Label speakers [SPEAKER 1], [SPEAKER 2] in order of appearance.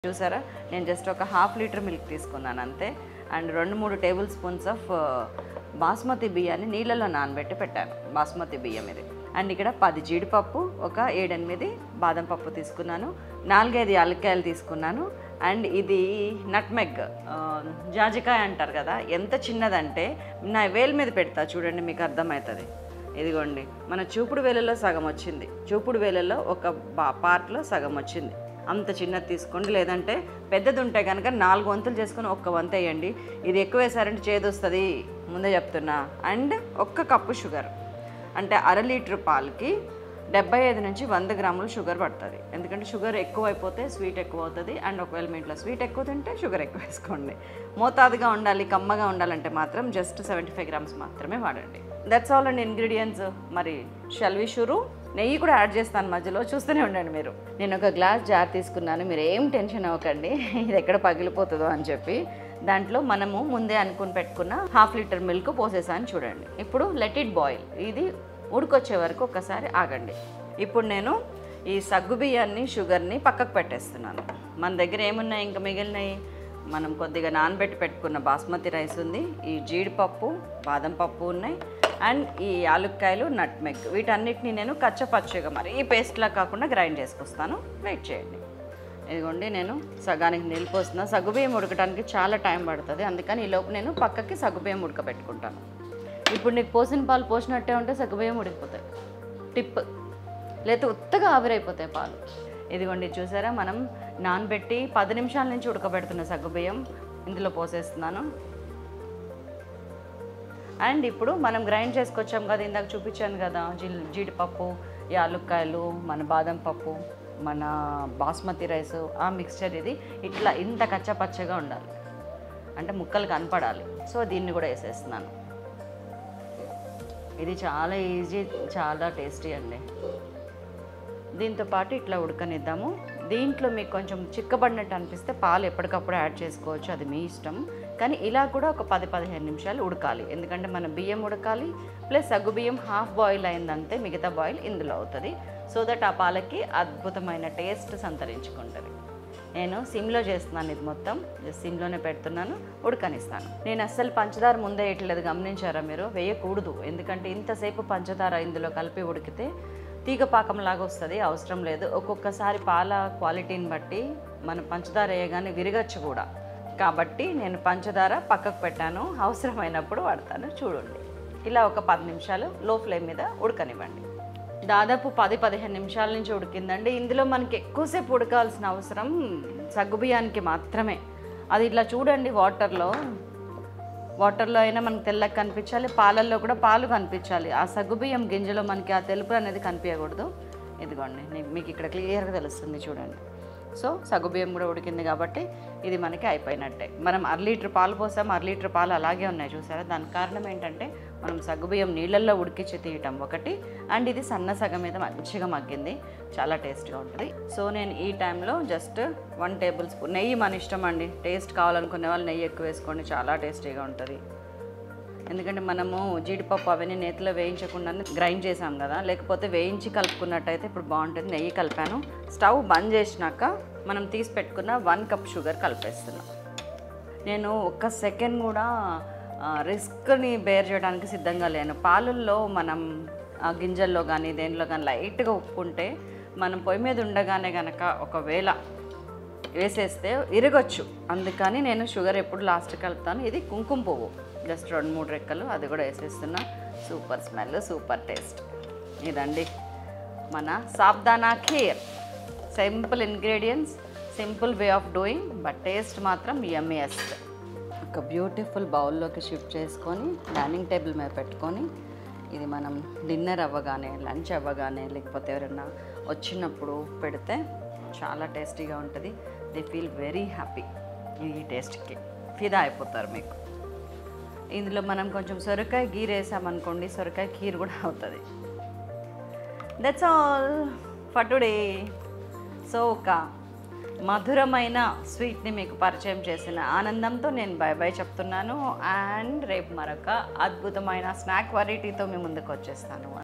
[SPEAKER 1] చూసారా నేను జస్ట్ ఒక హాఫ్ లీటర్ మిల్క్ తీసుకున్నాను అంతే అండ్ రెండు మూడు టేబుల్ స్పూన్స్ ఆఫ్ బాస్మతి బియ్యాన్ని నీళ్ళలో నానబెట్టి పెట్టాను బాస్మతి బియ్యం ఇది అండ్ ఇక్కడ పది జీడిపప్పు ఒక ఏడెనిమిది బాదం పప్పు తీసుకున్నాను నాలుగైదు యాలక్కాయలు తీసుకున్నాను అండ్ ఇది నట్మెగ్ జాజికాయ అంటారు కదా ఎంత చిన్నదంటే నా వేలు మీద పెడతా చూడండి మీకు అర్థమవుతుంది ఇదిగోండి మన చూపుడు వేలలో సగం వచ్చింది చూపుడు వేలలో ఒక బా పార్ట్లో సగం వచ్చింది అంత చిన్నది తీసుకోండి లేదంటే పెద్దది ఉంటే కనుక నాలుగు వంతులు చేసుకొని ఒక్క వంత వేయండి ఇది ఎక్కువ వేసారంటే చేదు వస్తుంది ముందే చెప్తున్నా అండ్ ఒక్క కప్పు షుగర్ అంటే అర లీటర్ పాలకి డెబ్బై ఐదు నుంచి వంద గ్రాములు షుగర్ పడుతుంది ఎందుకంటే షుగర్ ఎక్కువ అయిపోతే స్వీట్ ఎక్కువ అవుతుంది అండ్ ఒకవేళ మీ ఇంట్లో స్వీట్ ఎక్కువ తింటే షుగర్ ఎక్కువ వేసుకోండి మోతాదుగా ఉండాలి కమ్మగా ఉండాలంటే మాత్రం జస్ట్ సెవెంటీ ఫైవ్ గ్రామ్స్ మాత్రమే వాడండి దట్స్ ఆల్ అండ్ ఇంగ్రీడియంట్స్ మరి షెల్ వి షురు నెయ్యి కూడా యాడ్ చేస్తాను మధ్యలో చూస్తూనే ఉండండి మీరు నేను ఒక గ్లాస్ జార్ తీసుకున్నాను మీరు ఏం టెన్షన్ అవ్వకండి ఇది ఎక్కడ పగిలిపోతుందో అని చెప్పి దాంట్లో మనము ముందే అనుకుని పెట్టుకున్న హాఫ్ లీటర్ మిల్క్ పోసేసాను చూడండి ఇప్పుడు లెట్ ఇట్ బాయిల్ ఇది ఉడికొచ్చే వరకు ఒకసారి ఆగండి ఇప్పుడు నేను ఈ సగ్గు బియ్యాన్ని షుగర్ని పక్కకు పెట్టేస్తున్నాను మన దగ్గర ఏమున్నాయి ఇంకా మిగిలినాయి మనం కొద్దిగా నానబెట్టి పెట్టుకున్న బాస్మతి రైస్ ఉంది ఈ జీడిపప్పు బాదం పప్పు ఉన్నాయి అండ్ ఈ యాలుక్కాయలు నట్మెగ్ వీటన్నిటిని నేను కచ్చపచ్చగా మరి ఈ పేస్ట్లా కాకుండా గ్రైండ్ చేసుకొస్తాను వెయిట్ చేయండి ఇదిగోండి నేను సగానికి నీళ్ళు పోస్తున్నా సగ్గుబియ్యం ఉడకడానికి చాలా టైం పడుతుంది అందుకని ఈ లోపు నేను పక్కకి సగ్గుబియ్యం ఉడకబెట్టుకుంటాను ఇప్పుడు నీకు పోసిన పాలు పోసినట్టే ఉంటే సగ్గుబియ్యం ఉడికిపోతాయి టిప్ లేకపోతే ఉత్తగా ఆవిరైపోతాయి పాలు ఇదిగోండి చూసారా మనం నానబెట్టి పది నిమిషాల నుంచి ఉడకబెడుతున్న సగ్గుబియ్యం ఇందులో పోసేస్తున్నాను అండ్ ఇప్పుడు మనం గ్రైండ్ చేసుకొచ్చాం కదా ఇందాక చూపించాను కదా జీ జీడిపప్పు యాలుక్కాయలు మన బాదం పప్పు మన బాస్మతి రైస్ ఆ మిక్స్చర్ ఇది ఇట్లా ఇంత కచ్చపచ్చగా ఉండాలి అంటే ముక్కలు కనపడాలి సో దీన్ని కూడా వేసేస్తున్నాను ఇది చాలా ఈజీ చాలా టేస్టీ అండి దీంతో పాటు ఇట్లా ఉడకనిద్దాము దీంట్లో మీకు కొంచెం చిక్కబడినట్టు అనిపిస్తే పాలు ఎప్పటికప్పుడు యాడ్ చేసుకోవచ్చు అది మీ ఇష్టం కానీ ఇలా కూడా ఒక పది పదిహేను నిమిషాలు ఉడకాలి ఎందుకంటే మన బియ్యం ఉడకాలి ప్లస్ సగ్గు బియ్యం హాఫ్ బాయిల్ అయిందంతే మిగతా బాయిల్ ఇందులో అవుతుంది సో దట్ ఆ పాలకి అద్భుతమైన టేస్ట్ సంతరించుకుంటుంది నేను సిమ్లో చేస్తున్నాను ఇది మొత్తం జస్ట్ సిమ్లోనే పెడుతున్నాను ఉడకనిస్తాను నేను అస్సలు పంచదార ముందే వేయట్లేదు గమనించారా మీరు వేయకూడదు ఎందుకంటే ఇంతసేపు పంచదార ఇందులో కలిపి ఉడికితే తీగ పాకంలాగా వస్తుంది అవసరం లేదు ఒక్కొక్కసారి పాల క్వాలిటీని బట్టి మనం పంచదార వేయగానే విరగచ్చు కూడా కాబట్టి నేను పంచదార పక్కకు పెట్టాను అవసరమైనప్పుడు వాడతాను చూడండి ఇలా ఒక పది నిమిషాలు లో ఫ్లేమ్ మీద ఉడకనివ్వండి దాదాపు పది పదిహేను నిమిషాల నుంచి ఉడికిందండి ఇందులో మనకి ఎక్కువసేపు ఉడకాల్సిన అవసరం సగ్గుబియ్యానికి మాత్రమే అది ఇట్లా చూడండి వాటర్లో వాటర్లో అయినా మనకు తెల్లగా కనిపించాలి పాలల్లో కూడా పాలు కనిపించాలి ఆ సగ్గుబియ్యం గింజలో మనకి ఆ తెలుపు అనేది కనిపించకూడదు ఇదిగోండి నీ- మీకు ఇక్కడ క్లియర్గా తెలుస్తుంది చూడండి సో సగ్గుబియ్యం కూడా ఉడికింది కాబట్టి ఇది మనకి అయిపోయినట్టే మనం అర లీటర్ పాలు పోసాం అర లీటర్ పాలు అలాగే ఉన్నాయి చూసారా దానికి కారణం ఏంటంటే మనం సగ్గుబియ్యం నీళ్ళల్లో ఉడికించి తీయటం ఒకటి అండ్ ఇది సన్న సగం మీద మంచిగా మగ్గింది చాలా టేస్ట్గా ఉంటుంది సో నేను ఈ టైంలో జస్ట్ వన్ టేబుల్ స్పూన్ నెయ్యి మన ఇష్టం అండి టేస్ట్ కావాలనుకునే వాళ్ళు నెయ్యి ఎక్కువ వేసుకోండి చాలా టేస్టీగా ఉంటుంది ఎందుకంటే మనము జీడిపప్పు అవన్నీ నేతిలో వేయించకుండా గ్రైండ్ చేసాం కదా లేకపోతే వేయించి కలుపుకున్నట్టయితే ఇప్పుడు బాగుంటుంది నెయ్యి కలిపాను స్టవ్ బంద్ చేసినాక మనం తీసి పెట్టుకున్న వన్ కప్ షుగర్ కలిపేస్తున్నాం నేను ఒక్క సెకండ్ కూడా ఆ, రిస్క్ని బేర్ చేయడానికి సిద్ధంగా లేను పాలల్లో మనం ఆ, గింజల్లో కానీ దేనిలో కానీ లైట్గా ఉప్పుంటే మనం పొయ్యి మీద ఉండగానే కనుక ఒకవేళ వేసేస్తే ఇరగొచ్చు అందుకని నేను షుగర్ ఎప్పుడు లాస్ట్ కలుపుతాను ఇది కుంకుమ పువ్వు జస్ట్ రెండు మూడు రెక్కలు అది కూడా వేసేస్తున్నా సూపర్ స్మెల్ సూపర్ టేస్ట్ ఇదండి మన sabudana kheer simple ingredients simple way of doing but taste మాత్రం ఎమ్మియస్ట్ ఒక బ్యూటిఫుల్ బౌల్లోకి షిఫ్ట్ చేసుకొని డైనింగ్ టేబుల్ మీద పెట్టుకొని ఇది మనం డిన్నర్ అవ్వగానే లంచ్ అవ్వగానే లేకపోతే ఎవరైనా వచ్చినప్పుడు పెడితే చాలా టేస్టీగా ఉంటుంది దే ఫీల్ వెరీ హ్యాపీ ఈ టేస్ట్కి ఫిదా అయిపోతారు మీకు ఇందులో మనం కొంచెం సొరకాయ గీర్ వేసామనుకోండి సొరకాయ కీర్ కూడా అవుతుంది that's all for today so ఒక మధురమైన స్వీట్ని మీకు పరిచయం చేసిన ఆనందంతో నేను బై బై చెప్తున్నాను అండ్ రేపు మరొక అద్భుతమైన స్నాక్ వెరైటీతో మీ ముందుకు వచ్చేస్తాను